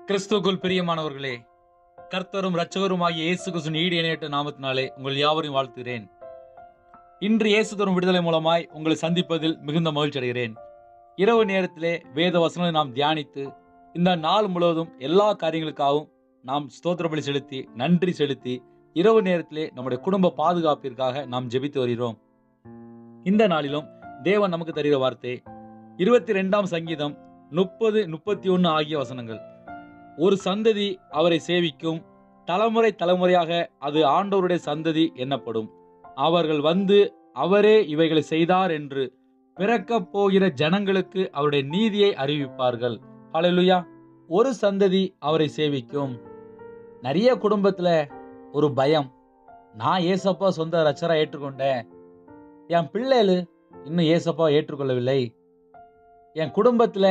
கிறிஸ்துவுக்குள் பிரியமானவர்களே கர்த்தரும் இரட்சகருமாகிய இயேசு கிறிஸ்துவின் ஈடு இணையற்ற நாமத்தினாலே உங்கள் யாவரையும் வாழ்த்துகிறேன் இன்று இயேசு தரும் விடுதலை மூலமாய் உங்களை சந்திப்பதில் மிகுந்த மகிழ்ச்சி அடைகிறேன் இரவு நேரத்திலே வேத வசனங்களை நாம் தியானித்து இந்த நாள் முழுவதும் எல்லா காரியங்களுக்காகவும் நாம் ஸ்தோத்திர பலி செலுத்தி நன்றி செலுத்தி இரவு நேரத்திலே நம்முடைய குடும்ப பாதுகாப்பிற்காக நாம் ஜெபித்து வருகிறோம் இந்த நாளிலும் தேவன் நமக்கு தருகிற வார்த்தை இருபத்தி ரெண்டாம் சங்கீதம் முப்பது முப்பத்தி ஒன்று ஆகிய வசனங்கள் ஒரு சந்ததி அவரை சேவிக்கும் தலைமுறை தலைமுறையாக அது ஆண்டவருடைய சந்ததி என்னப்படும் அவர்கள் வந்து அவரே இவைகளை செய்தார் என்று பிறக்கப் போகிற ஜனங்களுக்கு அவருடைய நீதியை அறிவிப்பார்கள் ஹalleluya ஒரு சந்ததி அவரை சேவிக்கும் நிறைய குடும்பத்துல ஒரு பயம் நான் ஏசப்பா சொந்த ரச்சரா ஏற்றுக்கொண்டேன் என் பிள்ளைகள் இன்னும் ஏசப்பா ஏற்றுக்கொள்ளவில்லை என் குடும்பத்துல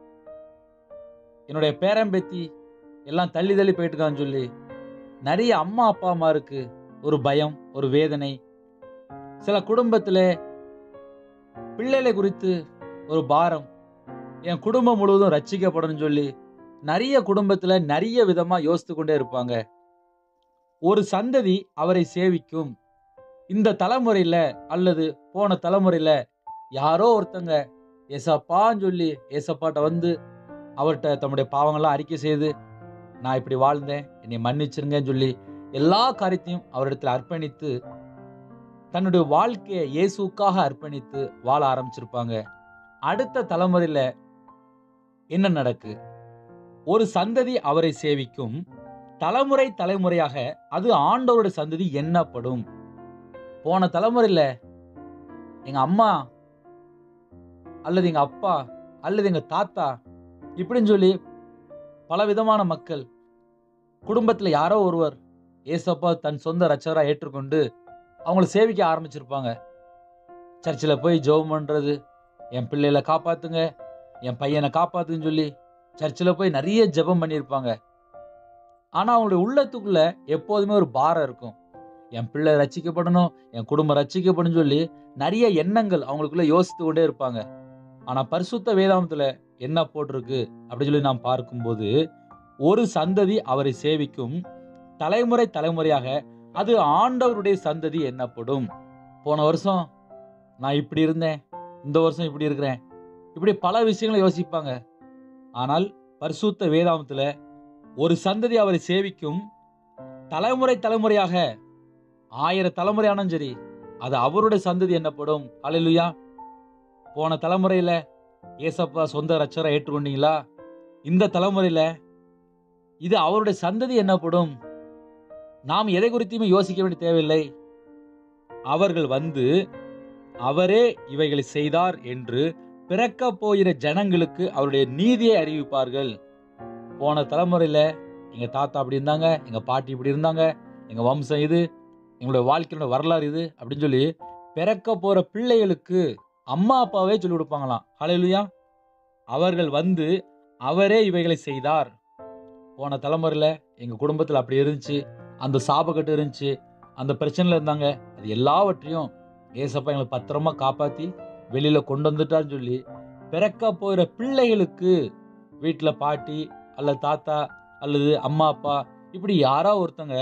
என்னுடைய பேரம்பேத்தி எல்லாம் தள்ளி தள்ளி போயிட்டுக்கான்னு சொல்லி நிறைய அம்மா அப்பா அம்மாருக்கு ஒரு பயம் ஒரு வேதனை சில குடும்பத்துல பிள்ளைகளை குறித்து ஒரு பாரம் என் குடும்பம் முழுவதும் ரட்சிக்கப்படணும்னு சொல்லி நிறைய குடும்பத்துல நிறைய விதமா யோசித்து கொண்டே இருப்பாங்க ஒரு சந்ததி அவரை சேவிக்கும் இந்த தலைமுறையில அல்லது போன தலைமுறையில யாரோ ஒருத்தங்க ஏசப்பான்னு சொல்லி ஏசப்பாட்ட வந்து அவர்கிட்ட தம்முடைய பாவங்கள்லாம் அறிக்கை செய்து நான் இப்படி வாழ்ந்தேன் என்னை மன்னிச்சிருங்கன்னு சொல்லி எல்லா காரியத்தையும் அவரிடத்தில் அர்ப்பணித்து தன்னுடைய வாழ்க்கையை இயேசுக்காக அர்ப்பணித்து வாழ ஆரம்பிச்சிருப்பாங்க அடுத்த தலைமுறையில என்ன நடக்கு ஒரு சந்ததி அவரை சேவிக்கும் தலைமுறை தலைமுறையாக அது ஆண்டவருடைய சந்ததி எண்ணப்படும் போன தலைமுறையில எங்க அம்மா அல்லது எங்க அப்பா அல்லது எங்க தாத்தா இப்படின்னு சொல்லி பல விதமான மக்கள் குடும்பத்துல யாரோ ஒருவர் ஏசப்பா தன் சொந்த ரச்சரா ஏற்றுக்கொண்டு அவங்கள சேவிக்க ஆரம்பிச்சிருப்பாங்க சர்ச்சில் போய் ஜெபம் பண்றது என் பிள்ளைகளை காப்பாத்துங்க என் பையனை காப்பாத்துன்னு சொல்லி சர்ச்சில் போய் நிறைய ஜெபம் பண்ணியிருப்பாங்க ஆனா அவங்களுடைய உள்ளத்துக்குள்ள எப்போதுமே ஒரு பாரம் இருக்கும் என் பிள்ளை ரட்சிக்கப்படணும் என் குடும்பம் ரட்சிக்கப்படும் சொல்லி நிறைய எண்ணங்கள் அவங்களுக்குள்ள யோசித்து கொண்டே இருப்பாங்க ஆனா பரிசுத்த வேதாந்தத்துல என்ன போட்டிருக்கு அப்படி சொல்லி நாம் பார்க்கும்போது ஒரு சந்ததி அவரை சேவிக்கும் தலைமுறை தலைமுறையாக அது ஆண்டவருடைய சந்ததி என்னப்படும் போன வருஷம் நான் இப்படி இருந்தேன் இந்த வருஷம் இப்படி இருக்கிறேன் இப்படி பல விஷயங்களை யோசிப்பாங்க ஆனால் பரிசுத்த வேதாந்தத்துல ஒரு சந்ததி அவரை சேவிக்கும் தலைமுறை தலைமுறையாக ஆயிரம் தலைமுறையானும் சரி அது அவருடைய சந்ததி என்னப்படும் அலையிலுயா போன தலைமுறையில ஏசப்பா சொந்த ரச்சரை ஏற்றுக்கொண்டீங்களா இந்த தலைமுறையில இது அவருடைய சந்ததி என்னப்படும் நாம் எதை குறித்துமே யோசிக்க வேண்டிய தேவையில்லை அவர்கள் வந்து அவரே இவைகளை செய்தார் என்று பிறக்க போகிற ஜனங்களுக்கு அவருடைய நீதியை அறிவிப்பார்கள் போன தலைமுறையில எங்க தாத்தா அப்படி இருந்தாங்க எங்க பாட்டி இப்படி இருந்தாங்க எங்க வம்சம் இது எங்களுடைய வாழ்க்கையோட வரலாறு இது அப்படின்னு சொல்லி பிறக்க போற பிள்ளைகளுக்கு அம்மா அப்பாவே சொல்லி கொடுப்பாங்களாம் ஹalleluya அவர்கள் வந்து அவரே இவைகளை செய்தார் போன தலைமுறையில் எங்கள் குடும்பத்தில் அப்படி இருந்துச்சு அந்த சாபக்கட்டு இருந்துச்சு அந்த பிரச்சனையில் இருந்தாங்க அது எல்லாவற்றையும் ஏசப்பா எங்களை பத்திரமா காப்பாற்றி வெளியில் கொண்டு வந்துட்டான்னு சொல்லி பிறக்க போகிற பிள்ளைகளுக்கு வீட்டில் பாட்டி அல்லது தாத்தா அல்லது அம்மா அப்பா இப்படி யாரோ ஒருத்தங்க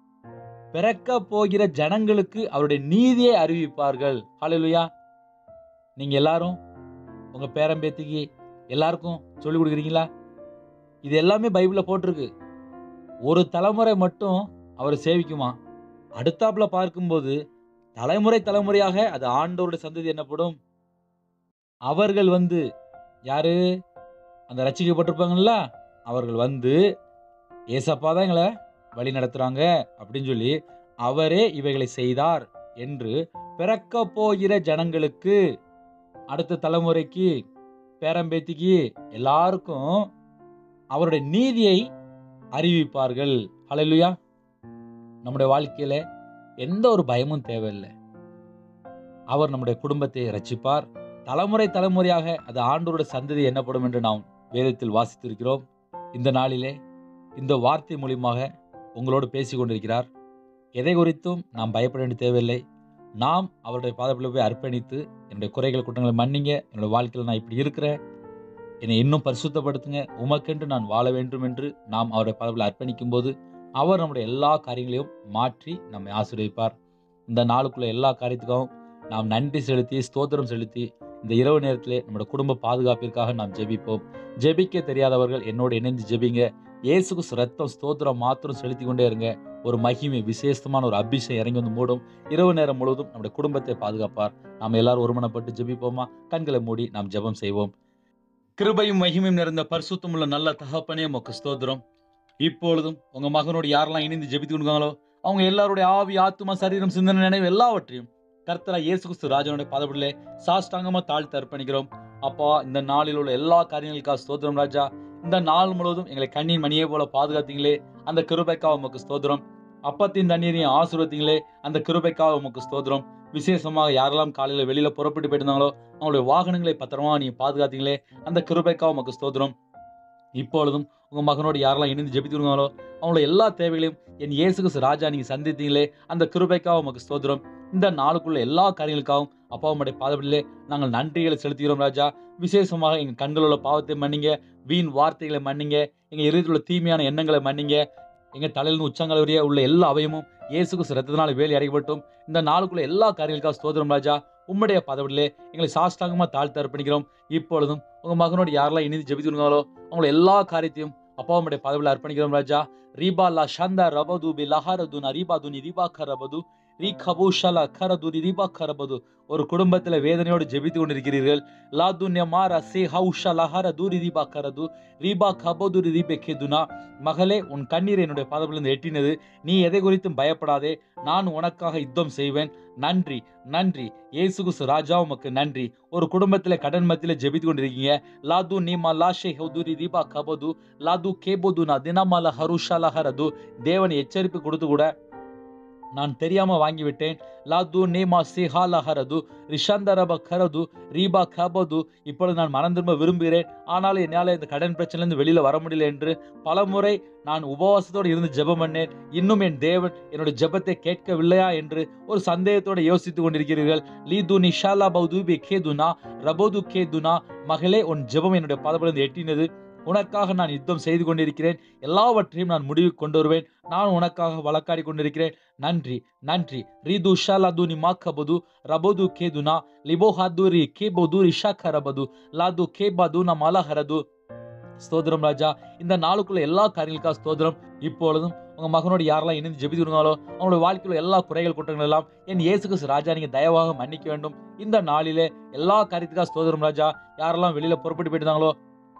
பிறக்க போகிற ஜனங்களுக்கு அவருடைய நீதியை அறிவிப்பார்கள் ஹalleluya நீங்க எல்லாரும் உங்க பேரம்பேத்திக்கு எல்லாருக்கும் சொல்லி கொடுக்குறீங்களா இது எல்லாமே பைபிள்ல போட்டிருக்கு ஒரு தலைமுறை மட்டும் அவர் சேவிக்குமா அடுத்தாப்புல பார்க்கும்போது தலைமுறை தலைமுறையாக அது ஆண்டவருடைய சந்ததி என்னப்படும் அவர்கள் வந்து யாரு அந்த ரசிக்கப்பட்டிருப்பாங்கல்ல அவர்கள் வந்து ஏசப்பா தான் எங்களை வழி நடத்துறாங்க அப்படின்னு சொல்லி அவரே இவைகளை செய்தார் என்று பிறக்க போகிற ஜனங்களுக்கு அடுத்த தலைமுறைக்கு பேரம்பேத்திக்கு எல்லாருக்கும் அவருடைய நீதியை அறிவிப்பார்கள் ஹalleluya நம்முடைய வாழ்க்கையில எந்த ஒரு பயமும் தேவையில்லை அவர் நம்முடைய குடும்பத்தை ரட்சிப்பார் தலைமுறை தலைமுறையாக அது ஆண்டோருடைய சந்ததி என்னப்படும் என்று நாம் வேதத்தில் வாசித்திருக்கிறோம் இந்த நாளிலே இந்த வார்த்தை மூலியமாக உங்களோடு பேசி கொண்டிருக்கிறார் எதை குறித்தும் நாம் பயப்பட வேண்டிய தேவையில்லை நாம் அவருடைய பாதப்பில் போய் அர்ப்பணித்து என்னுடைய குறைகள் குற்றங்களை மன்னிங்க என்னுடைய வாழ்க்கையில் நான் இப்படி இருக்கிறேன் என்னை இன்னும் பரிசுத்தப்படுத்துங்க உமக்கென்று நான் வாழ வேண்டும் என்று நாம் அவருடைய பதவியில் அர்ப்பணிக்கும் போது அவர் நம்முடைய எல்லா காரியங்களையும் மாற்றி நம்மை ஆசீர்வதிப்பார் இந்த நாளுக்குள்ள எல்லா காரியத்துக்காகவும் நாம் நன்றி செலுத்தி ஸ்தோத்திரம் செலுத்தி இந்த இரவு நேரத்திலே நம்முடைய குடும்ப பாதுகாப்பிற்காக நாம் ஜெபிப்போம் ஜெபிக்க தெரியாதவர்கள் என்னோடு இணைந்து ஜெபிங்க இயேசுக்கு ரத்தம் ஸ்தோத்திரம் மாத்திரம் செலுத்தி கொண்டே இருங்க ஒரு மகிமை விசேஷமான ஒரு அபிஷேகம் இறங்கி வந்து மூடும் இரவு நேரம் முழுவதும் நம்முடைய குடும்பத்தை பாதுகாப்பார் நாம் எல்லாரும் ஒருமனப்பட்டு ஜெபிப்போமா கண்களை மூடி நாம் ஜெபம் செய்வோம் கிருபையும் மகிமையும் நிறைந்த பரிசுத்தம் உள்ள நல்ல தகப்பனே உமக்கு ஸ்தோத்திரம் இப்பொழுதும் உங்க மகனோடு யாரெல்லாம் இணைந்து ஜெபித்து கொடுக்காங்களோ அவங்க எல்லாருடைய ஆவி ஆத்துமா சரீரம் சிந்தனை நினைவு எல்லாவற்றையும் கர்த்தரா இயேசு கிறிஸ்து ராஜனுடைய பதவியிலே சாஷ்டாங்கமா தாழ்த்து அர்ப்பணிக்கிறோம் அப்பா இந்த நாளில் உள்ள எல்லா காரியங்களுக்காக ஸ்தோத்திரம் ராஜா இந்த நாள் முழுவதும் எங்களை கண்ணின் மணியை போல பாதுகாத்தீங்களே அந்த கிருபைக்காக உமக்கு ஸ்தோத்திரம் அப்பத்தின் தண்ணீரையும் ஆசீர்வதிங்களே அந்த கிருபைக்காக உமக்கு ஸ்தோத்திரம் விசேஷமாக யாரெல்லாம் காலையில வெளியில புறப்பட்டு போயிருந்தாங்களோ அவங்களுடைய வாகனங்களை பத்திரமா நீங்க பாதுகாத்தீங்களே அந்த கிருபைக்காக உமக்கு ஸ்தோத்திரம் இப்பொழுதும் உங்க மகனோடு யாரெல்லாம் இணைந்து ஜெபித்துருங்களோ அவங்களோட எல்லா தேவைகளையும் என் இயேசு கிறிஸ்து ராஜா நீங்க சந்தித்தீங்களே அந்த கிருபைக்காக உமக்கு ஸ்தோத்திரம் இந்த நாளுக்குள்ள எல்லா காரியங்களுக்காகவும் அப்பா உம்முடைய பாதப்படியிலே நாங்கள் நன்றிகளை செலுத்துகிறோம் ராஜா விசேஷமாக எங்க கண்களில் உள்ள பாவத்தை மன்னிங்க வீண் வார்த்தைகளை மன்னிங்க எங்க இருதயத்தில் உள்ள தீமையான எண்ணங்களை மன்னிங்க எங்க தலையிலிருந்து உச்சங்கள் வரைய உள்ள எல்லா அவயமும் இயேசு கிறிஸ்து ரத்தத்தினால வேலி அடைபட்டும் இந்த நாளுக்குள்ள எல்லா காரியங்களுக்காக ஸ்தோத்திரம் ராஜா உம்முடைய பதவியிலே எங்களை சாஷ்டாங்கமா தாழ்த்து அர்ப்பணிக்கிறோம் இப்பொழுதும் உங்க மகனோடு யாரெல்லாம் இணைந்து ஜெபித்துருங்களோ அவங்கள எல்லா காரியத்தையும் அப்பா உம்முடைய பதவியில் அர்ப்பணிக்கிறோம் ராஜா ரீபா லா ஷந்தா ரபது பி லஹாரதுனா ரீபாதுனி ரீபா கரபது ரீ கபூஷலா கரதுரி ரீபா கரபது ஒரு குடும்பத்துல வேதனையோடு ஜெபித்து கொண்டிருக்கிறீர்கள் லாதுன்ய மாரா சே ஹவுஷா லஹார தூரி ரீபா கரது ரீபா கபதுரி ரீபே கேதுனா மகளே உன் கண்ணீர் என்னுடைய பதவிலிருந்து எட்டினது நீ எதை குறித்தும் பயப்படாதே நான் உனக்காக யுத்தம் செய்வேன் நன்றி நன்றி இயேசு கிறிஸ்து ராஜா உமக்கு நன்றி ஒரு குடும்பத்துல கடன் மத்தியில ஜெபித்து கொண்டிருக்கீங்க லாது நீமா லாஷே ஹவுதுரி ரீபா கபது லாது கேபோதுனா தினமால ஹருஷால ஹரது தேவன் எச்சரிப்பு கொடுத்து கூட நான் தெரியாம வாங்கிவிட்டேன் லாது நேமா சிஹால ஹரது ரிஷாந்தரப கரது ரீபா கபது இப்பொழுது நான் மனம் திரும்ப விரும்புகிறேன் ஆனால் என்னால் இந்த கடன் பிரச்சனையிலிருந்து வெளியில வர முடியல என்று பலமுறை நான் உபவாசத்தோடு இருந்து ஜெபம் பண்ணேன் இன்னும் என் தேவன் என்னுடைய ஜெபத்தை கேட்கவில்லையா என்று ஒரு சந்தேகத்தோடு யோசித்துக் கொண்டிருக்கிறீர்கள் லீது நிஷாலா பௌது பி கேதுனா ரபோது கேதுனா மகளே உன் ஜெபம் என்னுடைய பதவிலிருந்து எட்டினது உனக்காக நான் யுத்தம் செய்து கொண்டிருக்கிறேன் எல்லாவற்றையும் நான் முடிவுக்கு கொண்டு வருவேன் நான் உனக்காக வழக்காடி கொண்டிருக்கிறேன் நன்றி நன்றி ரீது ஷாலாதுனி மாக்கபது ரபோது கேதுனா லிபோஹாதுரி கேபோது ரிஷாக்க ரபது லாது கேபாது ந மலஹரது ஸ்தோத்திரம் ராஜா இந்த நாளுக்குள்ள எல்லா காரியங்களுக்காக ஸ்தோத்திரம் இப்பொழுதும் உங்க மகனோடு யாரெல்லாம் இணைந்து ஜெபித்துருங்களோ அவங்களோட வாழ்க்கையில எல்லா குறைகள் குற்றங்கள் எல்லாம் என் இயேசு கிறிஸ்து ராஜா நீங்க தயவாக மன்னிக்க வேண்டும் இந்த நாளிலே எல்லா காரியத்துக்காக ஸ்தோத்திரம் ராஜா யாரெல்லாம் வெளியில புறப்பட்டு போயிருந்தாங்களோ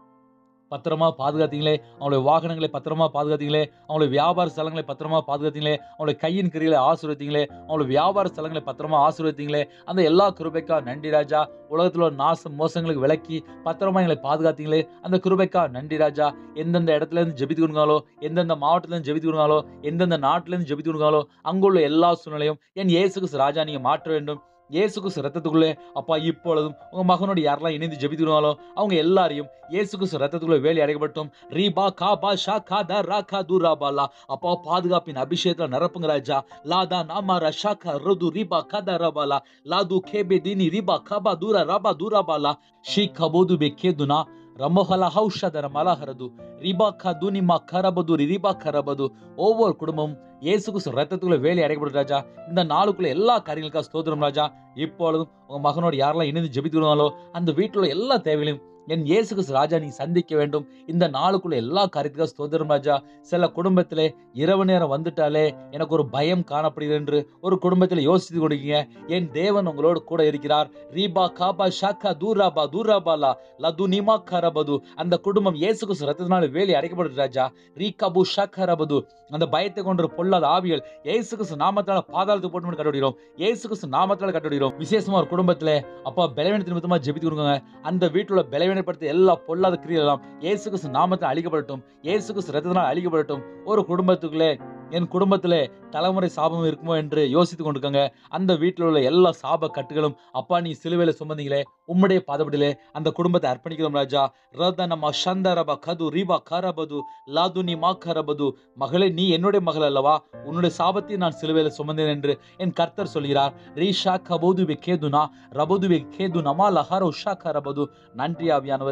பத்திரமா பாதுகாத்தீங்களே அவங்களுடைய வாகனங்களை பத்திரமா பாதுகாத்தீங்களே அவங்களுடைய வியாபார ஸ்தலங்களை பத்திரமா பாதுகாத்தீங்களே அவங்களுடைய கையின் கிரிகளை ஆசீர்வதிங்களே அவங்களுடைய வியாபார ஸ்தலங்களை பத்திரமா ஆசீர்வதிங்களே அந்த எல்லா கிருபைக்கா நன்றி ராஜா உலகத்தில் உள்ள நாசம் மோசங்களுக்கு விலக்கி பத்திரமா எங்களை பாதுகாத்தீங்களே அந்த கிருபைக்கா நன்றி ராஜா எந்தெந்த இடத்துல இருந்து ஜெபித்து கொடுங்காலோ எந்தெந்த மாவட்டத்துல இருந்து ஜெபித்து கொடுங்காலோ எந்தெந்த நாட்டுல இருந்து ஜெபித்து கொடுங்காலோ அங்குள்ள எல்லா சூழ்நிலையும் என் இயேசு கிறிஸ்து ராஜா நீங்க மாற்ற வேண்டும் இயேசு கிறிஸ்து ரத்தத்துக்குள்ளே அப்பா இப்பொழுதும் உங்க மகனோடு யாரெல்லாம் இணைந்து ஜெபித்துனாலும் அவங்க எல்லாரையும் இயேசு கிறிஸ்து ரத்தத்துக்குள்ளே வேலி அடைக்கப்பட்டும் ரீபா கா பா ஷா கா த ரா கா தூரா பாலா அப்பா பாதுகாப்பின் அபிஷேகத்துல நிரப்புங்க ராஜா லாதா நாமா ரஷா கா ருது ரீபா கத ரபாலா லாது கேபே தினி ரீபா கபா தூரா ரபா தூரா பாலா ஷீ கபோது பே கேதுனா ரமோஹல ஹௌஷதர மலஹரது ரிபா கதுனி மா கரபது ரிபா கரபது ஒவ்வொரு குடும்பமும் இயேசு கிறிஸ்து ரத்தத்துக்குள்ள வேலை அடைக்கப்படும் ராஜா இந்த நாளுக்குள்ள எல்லா காரியங்களுக்காக ஸ்தோத்திரம் ராஜா இப்பொழுதும் உங்க மகனோடு யாரெல்லாம் இணைந்து ஜெபித்துருவாங்களோ அந்த வீட்டுல உள்ள எல்லா தேவைகளையும் என் இயேசு கிறிஸ்து ராஜா நீ சந்திக்க வேண்டும் இந்த நாளுக்குள்ள எல்லா காரியத்துக்காக ஸ்தோத்திரம் ராஜா சில குடும்பத்திலே இரவு நேரம் வந்துட்டாலே எனக்கு ஒரு பயம் காணப்படுகிறது என்று ஒரு குடும்பத்தில் யோசித்து கொடுக்கீங்க என் தேவன் உங்களோடு கூட இருக்கிறார் ரீபா காபா ஷாக்கா தூராபா தூராபாலா லது நிமா கரபது அந்த குடும்பம் இயேசு கிறிஸ்து ரத்தத்தினால வேலி அடைக்கப்படுது ராஜா ரீகாபு ஷாக்கரபது அந்த பயத்தை கொண்டு பொல்லாத ஆவிகள் இயேசு கிறிஸ்து நாமத்தால பாதாளத்துக்கு போட்டு கட்டுவிடுகிறோம் இயேசு கிறிஸ்து நாமத்தால கட்டுவிடுகிறோம் விசேஷமா ஒரு குடும்பத்துல அப்பா பலவீனத்தின் நிமித்தமா ஜெபித்து கொடுங்க அந்த வீட்டுல பலவீனப்படுத்த எல்லா பொல்லாத கிரியைகள் எல்லாம் இயேசு கிறிஸ்து நாமத்தில் அழிக்கப்படட்டும் இயேசு கிறிஸ்து ரத்தத்தினால் அழிக்கப்படட்டும் ஒரு குடும்பத்துக்குள்ளே என் குடும்பத்திலே தலைமுறை சாபம் இருக்குமோ என்று யோசித்துக் கொண்டிருக்காங்க அந்த வீட்டில் உள்ள எல்லா சாப கட்டுகளும் அப்பா நீ சிலுவையில சுமந்தீங்களே உம்முடைய பாதப்படியிலே அந்த குடும்பத்தை அர்ப்பணிக்கிறோம் ராஜா ரத நம்ம சந்தரப கது ரீபா கரபது லாது நீ மா கரபது மகளே நீ என்னுடைய மகள் அல்லவா உன்னுடைய சாபத்தை நான் சிலுவையில சுமந்தேன் என்று என் கர்த்தர் சொல்கிறார் ரீஷா கபோதுவே கேதுனா ரபோதுவே கேது நமா லஹார உஷா கரபது நன்றி ஆவியானவரே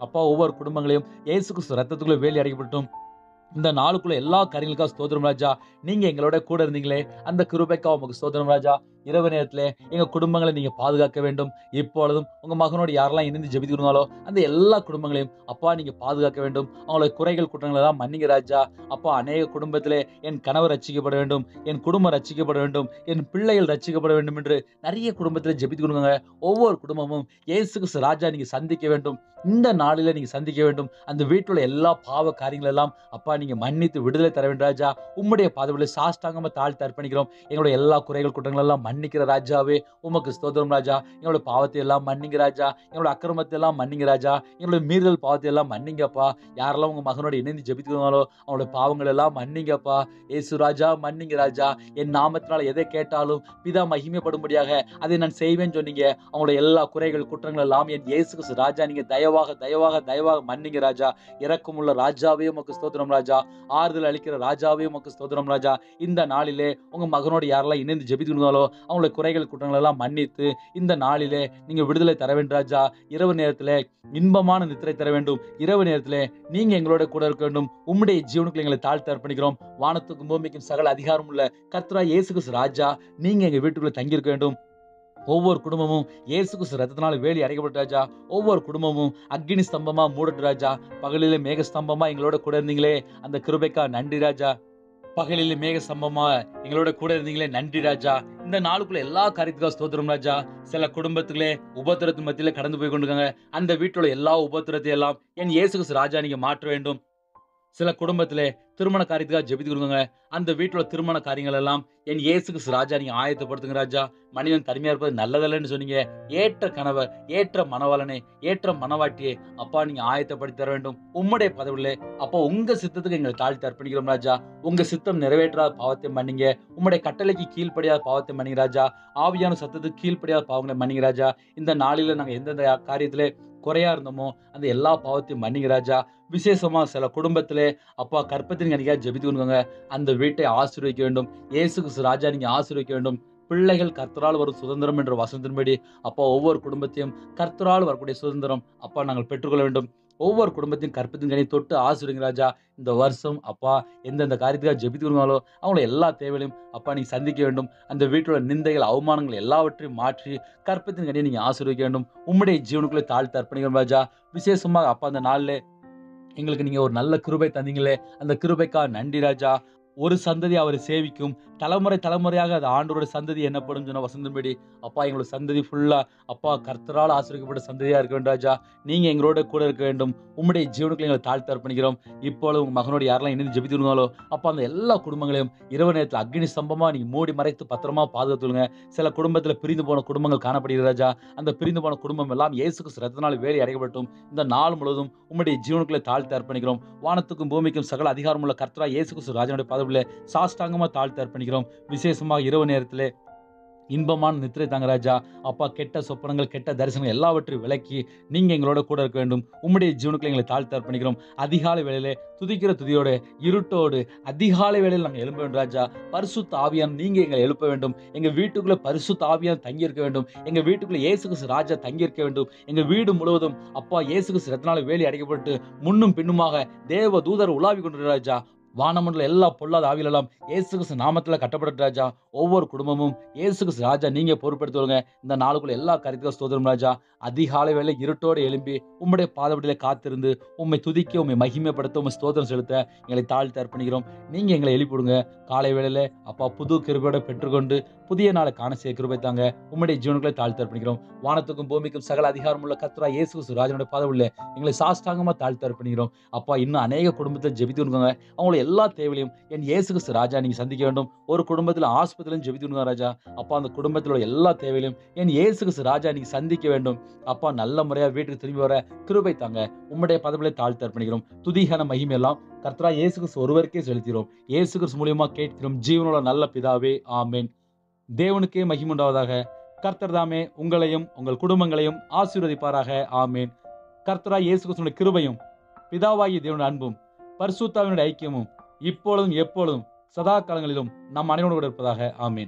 அப்பா ஒவ்வொரு குடும்பங்களையும் இயேசு கிறிஸ்து ரத்தத்துக்குள்ள வேலி அடைக்கப்பட்டும் இந்த நாளுக்குள்ள எல்லா காரியங்களுக்காக ஸ்தோத்திரம் ராஜா நீங்க எங்களோட கூட இருந்தீங்களே அந்த கிருபைக்கா உமக்கு ஸ்தோத்திரம் ராஜா இரவு நேரத்துல எங்க குடும்பங்களை நீங்க பாதுகாக்க வேண்டும் இப்பொழுதும் உங்க மகனோடு யாரெல்லாம் இணைந்து ஜெபித்துருந்தாலோ அந்த எல்லா குடும்பங்களையும் அப்பா நீங்க பாதுகாக்க வேண்டும் அவங்களோட குறைகள் குற்றங்களை எல்லாம் மன்னிங்க ராஜா அப்பா அநேக குடும்பத்திலே என் கணவர் ரட்சிக்கப்பட வேண்டும் என் குடும்பம் ரட்சிக்கப்பட வேண்டும் என் பிள்ளைகள் ரட்சிக்கப்பட வேண்டும் என்று நிறைய குடும்பத்தில் ஜெபித்து கொடுங்க ஒவ்வொரு குடும்பமும் இயேசு கிறிஸ்து ராஜா நீங்க சந்திக்க வேண்டும் இந்த நாளில நீங்க சந்திக்க வேண்டும் அந்த வீட்டுல எல்லா பாவ காரியங்கள் எல்லாம் அப்பா நீங்க மன்னித்து விடுதலை தர வேண்டும் ராஜா உம்முடைய பாதவில சாஷ்டாங்கமா தாழ்த்து அர்ப்பணிக்கிறோம் எங்களுடைய எல்லா குறைகள் குற்றங்கள் எல்லாம் மன்னிக்கிற ராஜாவே உமக்கு ஸ்தோத்திரம் ராஜா எங்களோட பாவத்தை எல்லாம் மன்னிங்க ராஜா எங்களோட அக்கிரமத்தை எல்லாம் மன்னிங்க ராஜா எங்களுடைய மீறுதல் பாவத்தை எல்லாம் மன்னிங்கப்பா யாரெல்லாம் உங்க மகனோட இணைந்து ஜெபித்துக்கிறோங்களோ அவங்களோட பாவங்கள் எல்லாம் மன்னிங்கப்பா ஏசு ராஜா மன்னிங்க ராஜா என் நாமத்தினால எதை கேட்டாலும் பிதா மகிமைப்படும்படியாக அதை நான் செய்வேன்னு சொன்னீங்க அவங்களோட எல்லா குறைகள் குற்றங்கள் எல்லாம் என் இயேசு கிறிஸ்து ராஜா நீங்க தயவாக தயவாக தயவாக மன்னிங்க ராஜா இரக்கமுள்ள ராஜாவே உமக்கு ஸ்தோத்திரம் ராஜா ஆறுதல் அளிக்கிற ராஜாவே உமக்கு ஸ்தோத்திரம் ராஜா இந்த நாளிலே உங்க மகனோடு யாரெல்லாம் இணைந்து ஜெபித்துனாலோ அவங்களுடைய குறைகள் குற்றங்கள் எல்லாம் மன்னித்து இந்த நாளிலே நீங்க விடுதலை தர வேண்டும் ராஜா இரவு நேரத்திலே இன்பமான நித்திரை தர வேண்டும் இரவு நேரத்திலே நீங்க எங்களோட கூட இருக்க வேண்டும் உம்முடைய ஜீவனுக்கு எங்களை தாழ்த்து அர்ப்பணிக்கிறோம் வானத்துக்கும் பூமிக்கும் சகல அதிகாரம் உள்ள கர்த்தரா இயேசு கிறிஸ்து ராஜா நீங்க எங்க வீட்டுக்குள்ள தங்கியிருக்க வேண்டும் ஒவ்வொரு குடும்பமும் இயேசு கிறிஸ்து ரத்தத்தினால வேலி அடைக்கப்பட்ட ராஜா ஒவ்வொரு குடும்பமும் அக்னி ஸ்தம்பமா மூடட்டு ராஜா பகலிலே மேக ஸ்தம்பமா எங்களோட கூட இருந்தீங்களே அந்த கிருபைக்கா நன்றி ராஜா பகலிலே மேக ஸ்தம்பமா எங்களோட கூட இருந்தீங்களே நன்றி ராஜா இந்த நாளுக்குள்ள எல்லா காரியத்துக்காக ஸ்தோத்திரம் ராஜா சில குடும்பத்துக்குள்ளே உபத்திரத்தின் மத்தியில கடந்து போய் கொண்டிருக்காங்க அந்த வீட்டோட எல்லா உபத்திரத்தை எல்லாம் என் இயேசு கிறிஸ்து ராஜா நீங்க மாற்ற வேண்டும் சில குடும்பத்திலே திருமண காரியத்துக்காக ஜெபித்து கொடுங்க அந்த வீட்டுல திருமண காரியங்கள் எல்லாம் என் இயேசு கிறிஸ்து ராஜா நீங்க ஆயத்தப்படுத்துங்க ராஜா மனிதன் தனிமையா இருப்பது நல்லதல்லன்னு சொன்னீங்க ஏற்ற கணவர் ஏற்ற மனவாளனே ஏற்ற மனவாட்டியே அப்பா நீங்க ஆயத்தப்படுத்தி தர வேண்டும் உம்முடைய பதவியிலே அப்போ உங்க சித்தத்துக்கு எங்களை தாழ்த்தி அர்ப்பணிக்கிறோம் ராஜா உங்க சித்தம் நிறைவேற்றாத பாவத்தை மன்னிங்க உம்முடைய கட்டளைக்கு கீழ்ப்படியாத பாவத்தை மன்னிங்க ராஜா ஆவியான சத்தத்துக்கு கீழ்ப்படியாத பாவங்களை மன்னிங்க ராஜா இந்த நாளில நாங்க எந்தெந்த காரியத்திலே குறையா இருந்தோமோ அந்த எல்லா பாவத்தையும் மன்னிங்க ராஜா விசேஷமா சில குடும்பத்திலே அப்பா கற்பத்தின் கணிக்கா ஜெபித்து கொண்டுங்க அந்த வீட்டை ஆசீர்வதிக்க வேண்டும் இயேசு கிறிஸ்து ராஜா நீங்க ஆசீர்வதிக்க வேண்டும் பிள்ளைகள் கர்த்தரால் வரும் சுதந்திரம் என்ற வசனத்தின்படி அப்பா ஒவ்வொரு குடும்பத்தையும் கர்த்தரால் வரக்கூடிய சுதந்திரம் அப்பா நாங்கள் பெற்றுக்கொள்ள வேண்டும் ஒவ்வொரு குடும்பத்தையும் கற்பத்தின் கனி தொட்டு ஆசிரியங்க ராஜா இந்த வருஷம் அப்பா எந்தெந்த காரியத்துக்காக ஜெபித்து கொடுங்களோ அவங்கள எல்லா தேவையிலையும் அப்பா நீங்க சந்திக்க வேண்டும் அந்த வீட்டோட நிந்தைகள் அவமானங்கள் எல்லாவற்றையும் மாற்றி கற்பத்தின் கனியை நீங்க ஆசீர்வதிக்க வேண்டும் உம்முடைய ஜீவனுக்குள்ளே தாழ்த்து அர்ப்பணிக்கணும் ராஜா விசேஷமாக அப்பா அந்த நாளில் எங்களுக்கு நீங்க ஒரு நல்ல கிருபை தந்தீங்களே அந்த கிருபைக்கா நன்றி ராஜா ஒரு சந்ததி அவரை சேவிக்கும் தலைமுறை தலைமுறையாக அது ஆண்டோட சந்ததி என்னப்படும் சொன்ன வசந்தபடி அப்பா எங்களோட சந்ததி ஃபுல்லா அப்பா கர்த்தரால் ஆசிரியப்பட்ட சந்ததியா இருக்க வேண்டும் ராஜா நீங்க எங்களோட கூட இருக்க வேண்டும் உம்முடைய ஜீவனுக்குள்ள எங்களை தாழ்த்து அர்ப்பணிக்கிறோம் இப்பொழுது உங்க மகனோட யாரெல்லாம் இணைந்து ஜெபித்திருந்தாலோ அப்பா அந்த எல்லா குடும்பங்களையும் இரவு நேரத்தில் அக்னி ஸ்தம்பமா நீங்க மூடி மறைத்து பத்திரமா பாதுகாத்துருங்க சில குடும்பத்துல பிரிந்து போன குடும்பங்கள் காணப்படுகிறது ராஜா அந்த பிரிந்து போன குடும்பம் எல்லாம் இயேசுக்கு ரத்தனால் வேலை அடைக்கப்பட்டும் இந்த நாள் முழுவதும் உம்முடைய ஜீவனுக்குள்ளே தாழ்த்து அர்ப்பணிக்கிறோம் வானத்துக்கும் பூமிக்கும் சகல அதிகாரமுள்ள கர்த்தரா இயேசு கிறிஸ்து ராஜனுடைய பதவியில் சாஷ்டாங்கமா தாழ்த்து அர்ப்பணிக்கிறோம் விசேஷமாக இரவு நேரத்திலே இன்பமான நித்திரை தாங்க ராஜா அப்பா கெட்ட சொப்பனங்கள் கெட்ட தரிசனங்கள் எல்லாவற்றையும் விலக்கி நீங்க எங்களோட கூட இருக்க வேண்டும் உம்முடைய ஜீவனுக்குள்ள எங்களை தாழ்த்து அர்ப்பணிக்கிறோம் அதிகாலை வேளையிலே துதிக்கிற துதியோட இருட்டோடு அதிகாலை வேளையில் நாங்கள் எழும்ப வேண்டும் ராஜா பரிசுத்த ஆவியான் நீங்க எங்களை எழுப்ப வேண்டும் எங்க வீட்டுக்குள்ள பரிசுத்த ஆவியான் தங்கி இருக்க வேண்டும் எங்க வீட்டுக்குள்ள இயேசு கிறிஸ்து ராஜா தங்கி இருக்க வேண்டும் எங்க வீடு முழுவதும் அப்பா இயேசு கிறிஸ்து ரத்தனால வேலி அடைக்கப்பட்டு முன்னும் பின்னுமாக தேவ தூதர் உலாவி கொண்டு ராஜா வானமண்டல எல்லா பொல்லாத ஆவிலெல்லாம் இயேசு கிறிஸ்து நாமத்துல கட்டப்பட்ட ராஜா ஒவ்வொரு குடும்பமும் இயேசு கிறிஸ்து ராஜா நீங்க பொறுப்பெடுத்துவங்க இந்த நாளுக்குள்ள எல்லா காரியத்துக்கும் ஸ்தோத்திரம் ராஜா அதிகாலை வேளை இருட்டோடு எழும்பி உம்முடைய பாதபடியில காத்திருந்து உம்மை துதிக்க உம்மை மகிமைப்படுத்த உம்மை ஸ்தோத்திரம் செலுத்த எங்களை தாழ்த்தி அர்ப்பணிக்கிறோம் நீங்க எங்களை எழுப்பிடுங்க காலை வேளையில அப்பா புது கிருபையோட பெற்றுக்கொண்டு புதிய நாளை காண செய்ய கிருபை தாங்க உம்முடைய ஜீவனுக்களை தாழ்த்தி அர்ப்பணிக்கிறோம் வானத்துக்கும் பூமிக்கும் சகல அதிகாரம் உள்ள கத்ரா இயேசு கிறிஸ்து ராஜனுடைய பாதபடியில எங்களை சாஷ்டாங்கமா தாழ்த்தி அர்ப்பணிக்கிறோம் அப்பா இன்னும் அநேக குடும்பத்தை ஜெபித்து கொடுங்க அவங்கள எல்லா தேவையிலையும் என் இயேசு கிறிஸ்து ராஜா நீங்க சந்திக்க வேண்டும் ஒரு குடும்பத்துல ஆஸ்பத்திரியிலும் ஜெபித்து கொடுங்க ராஜா அப்பா அந்த குடும்பத்தில் உள்ள எல்லா தேவையிலையும் என் இயேசு கிறிஸ்து ராஜா நீங்க சந்திக்க வேண்டும் அப்பா நல்ல முறையா வீட்டுக்கு திரும்பி வர கிருபை தாங்க உம்முடைய பதவிகளை தாழ்த்து அர்ப்பணிக்கிறோம் துதிகன மகிமை எல்லாம் கர்த்தரா இயேசு கிறிஸ்து ஒருவருக்கே செலுத்திக்கிறோம் இயேசு கிறிஸ்து மூலியமா கேட்கிறோம் ஜீவனோட நல்ல பிதாவே ஆமென் தேவனுக்கே மகிமுண்டாவதாக கர்த்தர் தாமே உங்களையும் உங்கள் குடும்பங்களையும் ஆசீர்வதிப்பாராக ஆமேன் கர்த்தரா இயேசு கிறிஸ்துவின் கிருபையும் பிதாவாகிய தேவனுடைய அன்பும் பரிசுத்தாவினுடைய ஐக்கியமும் இப்பொழுதும் எப்பொழுதும் சதா காலங்களிலும் நம் அனைவரோடு கூட இருப்பதாக ஆமேன்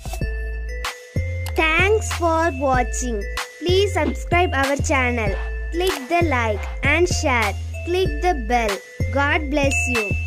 Thanks for watching. Please subscribe our channel. Click the like and share. Click the bell. God bless you.